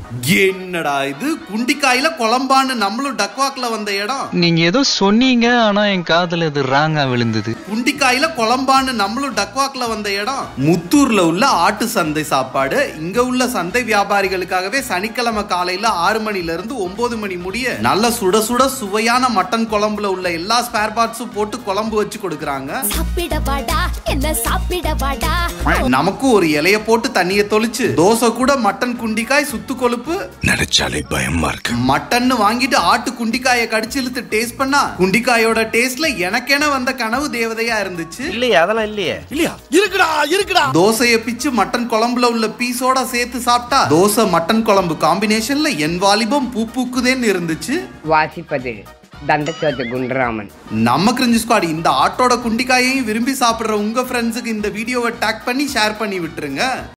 என்னடா இது குண்டிக்காயில குழம்பான்னு நம்மளும் டக்வாக்ல வந்த இடம் நீங்க ஏதோ சொன்னீங்க ஆனா என் காதுல இது ராங்கா விழுந்தது குண்டிக்காயில குழம்பான்னு நம்மளும் டக்வாக்ல வந்த இடம் முத்தூர்ல உள்ள ஆட்டு சந்தை சாப்பாடு இங்க உள்ள சந்தை வியாபாரிகளுக்காகவே சனிக்கிழமை காலையில ஆறு மணில இருந்து ஒன்பது மணி முடிய நல்ல சுட சுட சுவையான மட்டன் குழம்புல உள்ள எல்லா ஸ்பேர் பார்ட்ஸும் போட்டு குழம்பு வச்சு கொடுக்கறாங்க சாப்பிட வாடா என்ன சாப்பிட வாடா நமக்கும் ஒரு இலைய போட்டு தண்ணிய தொளிச்சு தோசை கூட மட்டன் குண்டிக்காய் சுத்து கொழுப்பு நினைச்சாலே பயமா இருக்கு மட்டன்னு வாங்கிட்டு ஆட்டு குண்டிக்காயை கடிச்சு இழுத்து டேஸ்ட் பண்ணா குண்டிக்காயோட டேஸ்ட்ல எனக்கென வந்த கனவு தேவதையா இருந்துச்சு இல்லையே அதெல்லாம் இல்லையே இல்லையா இருக்குடா இருக்குடா தோசையை பிச்சு மட்டன் குழம்புல உள்ள பீஸோட சேர்த்து சாப்பிட்டா தோசை மட்டன் குழம்பு காம்பினேஷன்ல என் வாலிபம் பூ பூக்குதேன்னு இருந்துச்சு வாசிப்பது தண்டச்சோத்து குண்டராமன் நம்ம கிரிஞ்சு ஸ்குவாட் இந்த ஆட்டோட குண்டிக்காயையும் விரும்பி சாப்பிடுற உங்க ஃப்ரெண்ட்ஸுக்கு இந்த வீடியோவை டேக் பண்ணி ஷேர் பண்ணி விட்டுருங்க